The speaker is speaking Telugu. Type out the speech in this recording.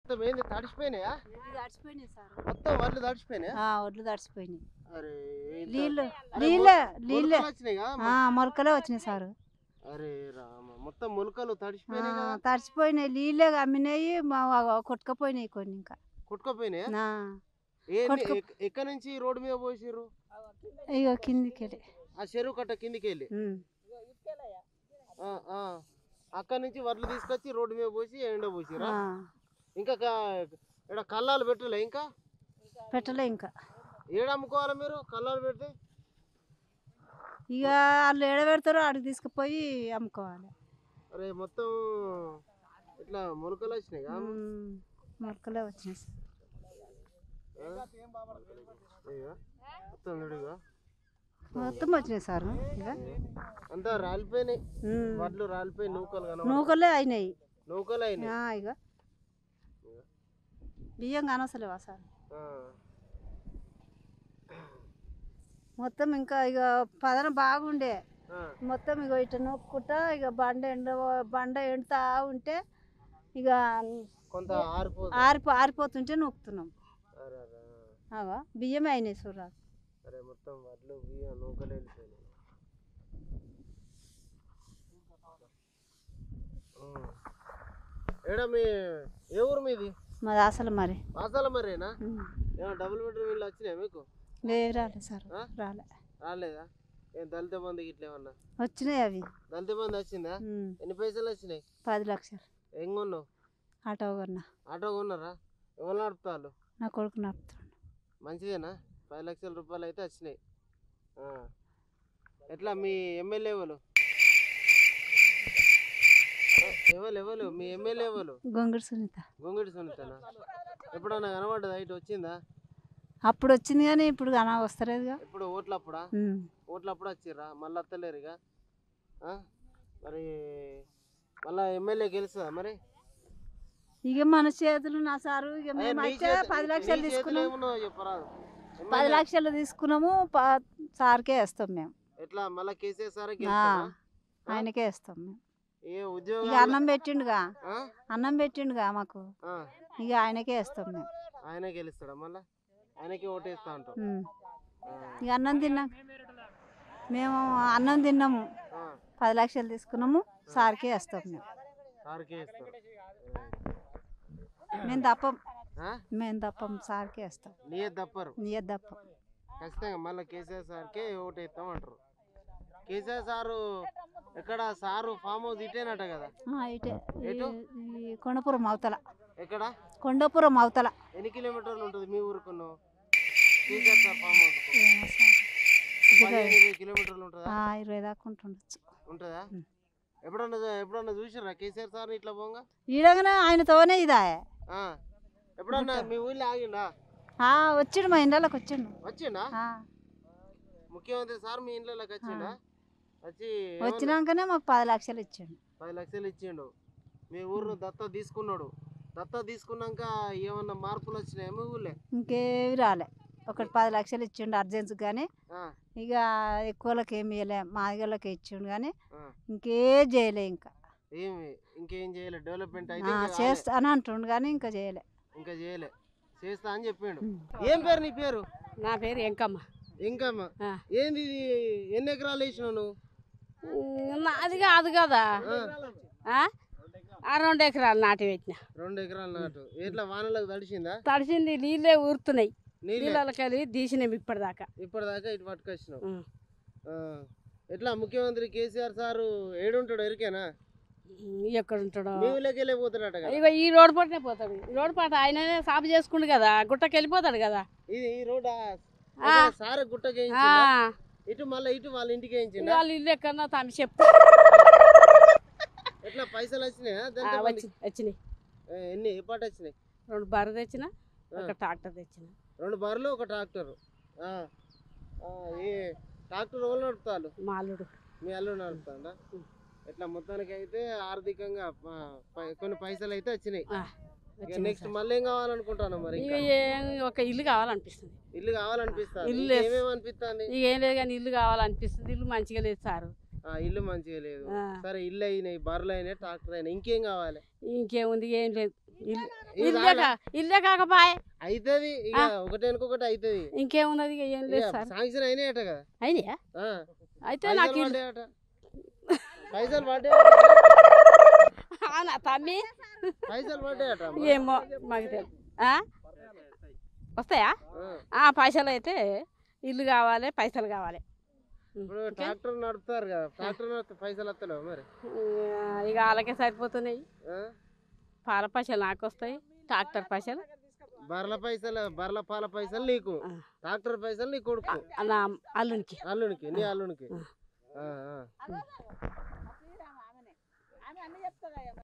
మొత్తం ఏంది తడిసిపోయినాయా తడిచిపోయినాయి సార్ మొత్తం వడ్లు తడిసిపోయినాయా ఒడ్లు తడిచిపోయినాయి అరే ఇంత- నీళ్ళు అరే నీళ్ళే మొల- నీళ్ళే మొలకలు వచ్చినాయి కదా ఆ, మొలకలే వచ్చినాయి సార్ అరే రామ మొత్తం మొలకలు తడిసిపోయినాయి కదా తడిచిపోయినాయి నీళ్ళే అమ్మినాయి మా కొట్టుకపోయినాయి కొన్ని ఇంకా కొట్టుకోపోయినాయా నా ఏంది కొట్టుకో- ఎక్- ఎక్కడి నుంచి రోడ్డు మీద పోసిర్రు ఇగో కిందికి వెళ్ళి ఆ చెరువు కట్ట కిందికి వెళ్ళి ఉమ్. ఆ, ఆ. అక్కడి నుంచి వడ్లు తీసుకొచ్చి రోడ్డు మీద పోసి ఎండ పోసిరా ఆ, ఇంకా కా- ఇక్కడ కల్లాలు పెట్టలే ఇంకా పెట్టలే ఇంకా ఏడ అమ్ముకోవాలా మీరు కల్లాలు పెడితే ఇక వాళ్ళు ఎడ పెడతారో అడిగి తీసుకుపోయి అమ్ముకోవాలి అరే మొత్తం ఇట్లా మొలకలు వచ్చినాయి కదా ఉమ్, మొలకలే వచ్చినాయి సార్ ఇదిగో. మొత్తం చూడుగా మొత్తం వచ్చినాయి సార్ ఇక అంతా రాలిపోయినాయి ఉమ్. వడ్లు రాలిపోయి నూకలు కనబడ నూకలే అయినాయి నూకలు అయినాయి ఆ, ఇక బియ్యం కానొస్తలేవా సార్ ఆ. మొత్తం ఇంకా ఇక పదన బాగుండే ఆ. మొత్తం ఇక ఇటు నొక్కుంటా ఇక బండ ఎండ బండ ఎండుతా ఉంటే ఇక కొంత ఆరిపోదు ఆరిపో ఆరిపోతుంటే నొక్కుతున్నాం అరే అరే ఆ. అవా బియ్యమే అయినాయి చూడరా అరే మొత్తం వడ్లు బియ్యం నూకలు వెళ్ళిపోయినాయి ఉమ్. ఏడా మీ ఏ ఊరు మీది మాది అసలు మరి వాసాల మరేనా ఉమ్. ఏమో డబుల్ బెడ్రూమ్ ఇల్లు వచ్చినాయి మీకు లేవు రాలే సార్ ఆ? రాలే రాలేదా ఏం దళిత బంధు ఇట్లా ఏమన్నా వచ్చినాయి అవి దళిత బంధు వచ్చిందా ఉమ్. ఎన్ని పైసలు వచ్చినాయి పది లక్షలు ఏం కొన్నావు ఆటో కొన్నా ఆటో కొన్నారా ఎవరు నడుపుతారు నా కొడుకు నడుపుతాడు మంచిదేనా పది లక్షల రూపాయలు అయితే వచ్చినాయి ఆ. ఎట్లా మీ ఎమ్మెల్యే ఎవరు ఆ, ఎవరు ఎవరు మీ ఎమ్మెల్యే ఎవరు గొంగుడు సునీత గొంగుడి సునీతనా ఎప్పుడన్నా కనబడ్డదా ఇటు వచ్చిందా అప్పుడు వచ్చింది కానీ ఇప్పుడు అనా వస్తలేదుగా ఎప్పుడు ఓట్లప్పుడా ఉమ్. ఓట్లప్పుడు వచ్చిర్రా మళ్ళీ వస్తలేరు ఇక ఆ? మరి మళ్ళా ఎమ్మెల్యే గెలుస్తుందా మరి ఇక మన చేతులు నా సారు ఇక అయ్యా, మేము నీ అయితే చేతి- పది నీ లక్షలు చేతిలో తీసుకున్నాం ఏమున్నదో చెప్పరాదు పది ఎమ్మెల్యే లక్షలు తీసుకున్నాము ప- సార్కే వేస్తాం మేము ఎట్లా మళ్ళా కేసీఆర్ సారే ఆ, గెలుస్తాడా ఆయనకే వేస్తాం మేము ఏ ఇక ఉద్యోగం అన్నం పెట్టిండుగా అన్నం పెట్టిండుగా మాకు ఇక ఆయనకే వేస్తాం మేము ఆయన గెలుస్తాడా మళ్ళా ఆయనకి ఓటేస్తా అంటాం ఉమ్. ఆ, ఇక అన్నం తిన్నాం మేము అన్నం తిన్నాము ఆ, పది లక్షలు తీసుకున్నాము సార్కే వేస్తాం మేము సార్కే ఇస్తారు మేము తప్పం ఆ? మేము తప్పం సార్కే వేస్తాం నీ దప్పరు నీయ తప్పం ఖచ్చితంగా మళ్ళీ కేసీఆర్ సార్కే ఓటేస్తాం అంటారు కేసీఆర్ సారు ఎక్కడ సారు ఫామ్ హౌస్ ఇటేనట కదా ఆ, ఇటే ఎటు? ఈ- ఈ కొండపురం అవతల ఎక్కడ కొండపురం అవతల ఎన్ని కిలోమీటర్లు ఉంటుంది మీ ఊరుకును కేసీఆర్ సార్ ఫామ్ హౌస్ ఏమో సార్. ఇదిగో, పదిహేను ఇరవై కిలోమీటర్లు ఉంటుందా ఆ, ఇరవై దాకా ఉంటుండొచ్చు ఉంటుందా ఉం. ఎప్పుడన్నా ఎప్పుడన్నా చూసిర్రా కేసీఆర్ సార్ ఇట్లా పోగా ఈడగానే ఆయనతోనే ఇదా ఆ. ఎప్పుడన్నా మీ ఊళ్ళో ఆగిండా ఆ, వచ్చిండు మా ఇండ్లకి వచ్చిండు వచ్చిండా ఆ, ముఖ్యమంత్రి సార్ మీ ఇంట్లోకి వచ్చిండా వచ్చి ఏమన్నా- వచ్చినాకనే మాకు పది లక్షలు ఇచ్చిండు పది లక్షలు ఇచ్చిండు మీ ఊరు దత్త తీసుకున్నాడు దత్త తీసుకున్నాక ఏమన్నా మార్పులు వచ్చినాయి మీ ఊళ్ళో ఇంకేవి రాలే ఒకటి పది లక్షలు ఇచ్చిండు అర్జెన్స్ కానీ ఆ, ఇక ఎక్కువలకి ఏమి ఇవ్వలే మాదిగలకి ఇచ్చిండు కానీ ఆ. ఇంకే చేయలే ఇంకా ఏమి ఇంకేం చేయలే డెవలప్మెంట్ అయితే ఆ, ఇంకా కాలే. చేస్తా అని అంటుండు కానీ ఇంకా చేయలే ఇంకా చేయలే చేస్తా అని చెప్పిండు ఉం. ఏం పేరు నీ పేరు నా పేరు ఎంకమ్మ ఇంకమ్మ ఆ. ఏంది ఇది ఎన్ని ఎకరాలు వేసినావు నువ్వు ఉమ్, నాది కాదు కదా ఆ, ఆ? ఆ రెండు ఎకరాలు నాటి పెట్టిన రెండు ఎకరాలు నాటు ఎట్లా వానలకు తడిసిందా తడిసింది నీళ్ళే ఊరుతున్నాయి నీళ్ళే నీళ్ళకి వెళ్ళి తీసినాం ఇప్పటిదాకా ఇప్పటిదాకా ఇటు పట్టుకొచ్చినావు ఉం. ఆ. ఎట్లా ముఖ్యమంత్రి కేసీఆర్ సారు ఏడుంటాడు ఎరికేనా ఉమ్, ఎక్కడ ఉంటాడో మీ ఊళ్ళోకి వెళ్ళే పోతాడట కదా ఇగో ఈ రోడ్డు పాటనే పోతాడు ఈ రోడ్డు పాట ఆయననే సాపు చేసుకుండు కదా గుట్టకి వెళ్ళిపోతాడు కదా ఇది ఈ రోడ్ ఆ. సార్ గుట్టకి ఆ, వేయించిండా? ఇటు మళ్ళీ ఇటు వాళ్ళ ఇంటికి వేయించిండా వాళ్ళ ఇల్లు ఎక్కడన్నా తమ చెప్పు ఎట్లా పైసలు వచ్చినాయా ఆ, దాంట్లో మంది- వచ్చి వచ్చినాయి ఏ, ఎన్ని ఏ పాట వచ్చినాయి రెండు బర్రె తెచ్చిన ఆ. ఒక ట్రాక్టర్ తెచ్చిన రెండు బర్రెలు ఒక ట్రాక్టర్ ఏ ట్రాక్టర్ ఎవరు నడుపుతారు మాలుడు మీ అల్లుడు నడుపుతాడా ఎట్లా మొత్తానికి అయితే ఆర్థికంగా ఆ, పై- కొన్ని పైసలు అయితే వచ్చినాయి ఆ, ఇక వచ్చినాయి నెక్స్ట్ సార్. మళ్ళీ ఏం కావాలనుకుంటాను మరి ఇక ఇంకా ఏం- ఒక ఇల్లు కావాలనిపిస్తుంది ఇల్లు కావాలనిపిస్తుంది ఇల్లు లేదు. ఏమేమి అనిపిస్తుంది ఇక ఏం లేదు కానీ ఇల్లు కావాలనిపిస్తుంది ఇల్లు మంచిగా లేదు సారు ఆ ఇల్లు మంచిగా లేదు ఆ. సరే ఇల్లు అయినాయి బర్రెలు అయినాయి ట్రాక్టర్ అయినాయి ఇంకేం కావాలి ఇంకేముంది ఏం లేదు ఇల్లు- ఇది ఇల్లే రాదా? కా- ఇల్లే కాకపాయే అవుతుంది ఇక ఒకటి వెనుకొకటి అవుతుంది ఇంకేమున్నది ఇక ఏం లేదు సార్ శాంక్షన్ అయినాయట కదా అయినాయా ఆ. అయితే పైసలు నాకు ఇల్లు పడ్డాయట పైసలు పడ్డాయట అవునా తమ్మి పైసలు పడ్డాయట అమ్మ. ఏమో మాకు తెలియదు ఆ? వస్తాయా ఆ. ఆ పైసలు అయితే ఇల్లు కావాలి పైసలు కావాలి ఇప్పుడు ట్రాక్టర్ నడుపుతారు కదా ట్రాక్టర్ నడిపితే పైసలు వస్తలేవు మరి ఆ, ఇక వాళ్ళకే సరిపోతున్నాయి ఆ? పాల పైసలు నాకు వస్తాయి ట్రాక్టర్ పైసలు బర్ల పైసలు బర్ల పాల పైసలు నీకు ఆ. ట్రాక్టర్ పైసలు నీ కొడుకు నా అల్లునికి అల్లునికి నీ అల్లునికి ఆ, ఆ.